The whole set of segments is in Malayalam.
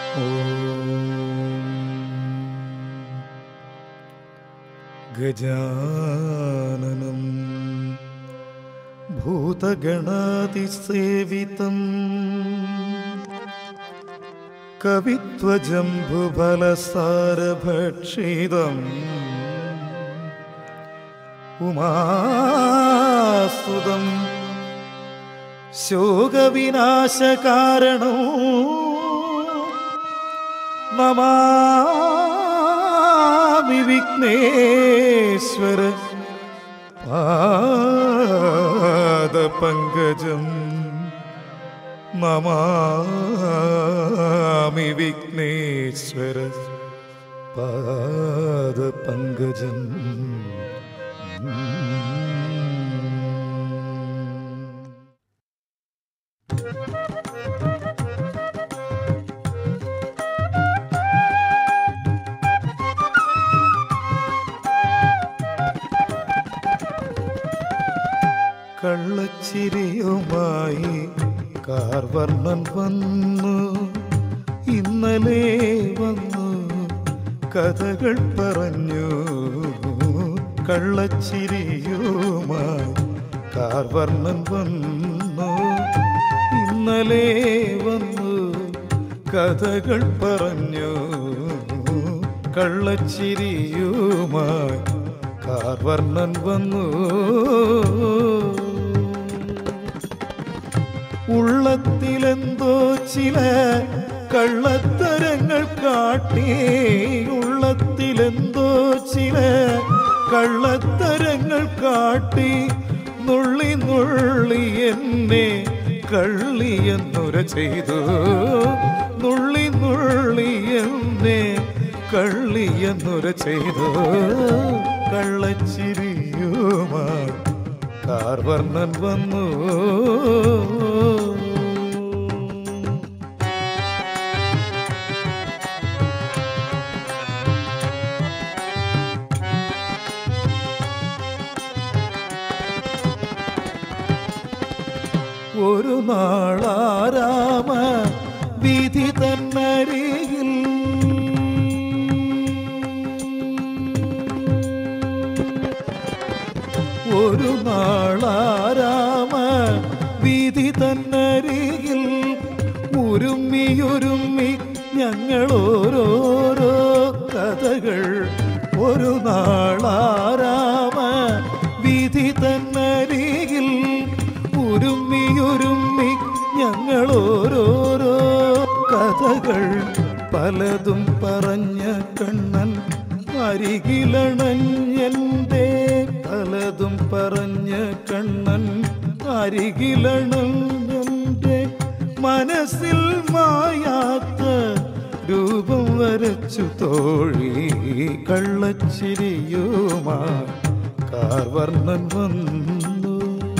ഗജാനനം ഭൂതഗണാതിസേവിതം കവിത്വജംബുഫലസാരഭക്ഷിതം ഉമാസ്തുതം ശോകവിനാശകാരണോ നമാമി വിഘ്നേശ്വര പാദപങ്കജം നമാമി വിഘ്നേശ്വര പാദപങ്കജം കള്ളച്ചിരിയുമായി കാർവർണ്ണൻ വന്നു ഇന്നലെ വന്നു കഥകൾ പറഞ്ഞു കള്ളച്ചിരിയുമായി കാർവർണ്ണൻ വന്നു ഇന്നലെ വന്നു കഥകൾ പറഞ്ഞു കള്ളച്ചിരിയുമായി കാർവർണ്ണൻ വന്നു ഉള്ളത്തിലെന്തോ ചില കള്ളത്തരങ്ങൾ കാട്ടി ഉള്ളത്തിലെന്തോ ചില കള്ളത്തരങ്ങൾ കാട്ടി നുള്ളി നുള്ളി എന്നെ കള്ളിയെന്നുര ചെയ്തു നുള്ളി നുള്ളി എന്നെ കള്ളിയെന്നുര ചെയ്തു കള്ളച്ചിരിയുമായി കാർവർണ്ണൻ വന്നു ഒരു നാളാരാമ വിധി തന്നരികിൽ ഒരു നാളാരാമ വിധി തന്നരികിൽ ഉരുമ്മിയുരുമ്മി ഞങ്ങൾ ഓരോരോ കഥകൾ ഒരു നാളാരാമ വിധി തന്നരികിൽ ഉരുമ്മിയുരുമ്മി ഞങ്ങൾ ഓരോരോ കഥകൾ പലതും പറഞ്ഞ കണ്ണൻ അരികിലണഞ്ഞെൻ്റെ പലതും പറഞ്ഞ കണ്ണൻ അരികിലണഞ്ഞെൻ്റെ മനസ്സിൽ മായാത്ത രൂപം വരച്ചു തോഴി കള്ളച്ചിരിയുമാ കാർവർണ്ണൻ വന്നു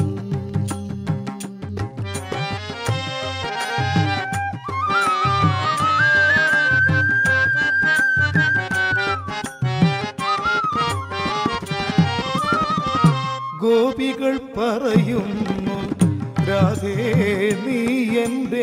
ഗോപികൾ പറയുന്നു രാധേ നീ എൻ്റെ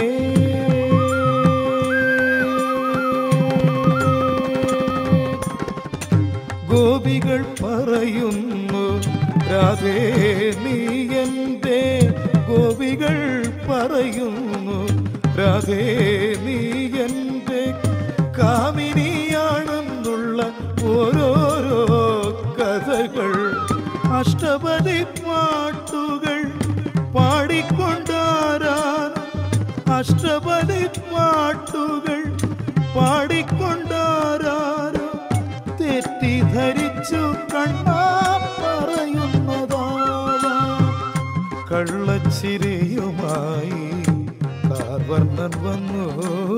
ഗോപികൾ പറയുന്നു രാധേ നീ എൻ്റെ ഗോപികൾ പറയുന്നു രാധേ നീ എൻ്റെ കാമിനിയാണെന്നുള്ള ഓരോരോ കഥകൾ അഷ്ടപതി പാട്ടുകൾ പാടിക്കൊണ്ടാരാൻ അഷ്ടപതി പാട്ടുകൾ പാടിക്കൊണ്ടാരോ തെറ്റിദ്ധരിച്ചു കണ്ണാ പറയുന്നതാവാം കള്ളച്ചിരിയുമായി കാർവർണ്ണൻ വന്നു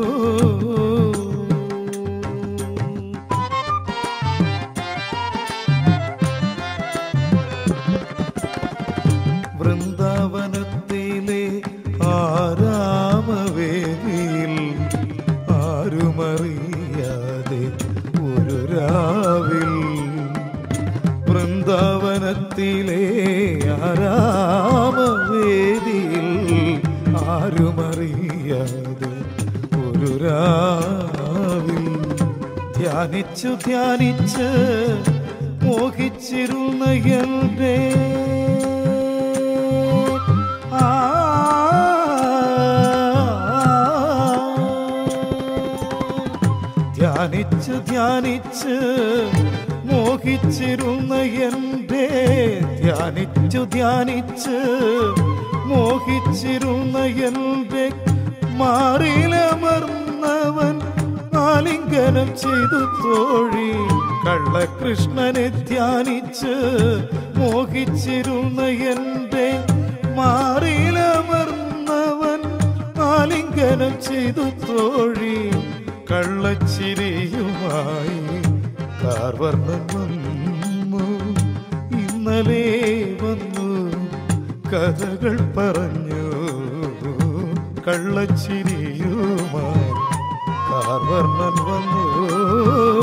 വൃന്ദാവനത്തിലെ ആരാമവേദിയിൽ ആരുമറിയാതെ ഒരു രാവിൽ വൃന്ദാവനത്തിലെ ആരാമവേദിയിൽ ആരുമറിയാതെ ഒരു രാവിൽ ധ്യാനിച്ചു ധ്യാനിച്ച് മോഹിച്ചിരുന്ന എൻ്റെ ആ ധ്യാനിച്ച് ധ്യാനിച്ച് മോഹിച്ചിരുന്ന എൻ്റെ ധ്യാനിച്ചു ധ്യാനിച്ച് മോഹിച്ചിരുന്ന എൻ്റെ മാറിലമർന്നവൻ ആലിംഗനം ചെയ്തു തോഴി കള്ളകൃഷ്ണനെ ധ്യാനിച്ച് മോഹിച്ചിരുന്ന എൻ്റെ മാറിലമർന്നവൻ ആലിംഗനം ചെയ്തു തോഴി കള്ളച്ചിരിയുമായി കാർവർണ്ണൻ വന്നു ഇന്നലെ വന്നു കഥകൾ പറഞ്ഞു കള്ളച്ചിരിയുമായി കാർവർണ്ണൻ വന്നു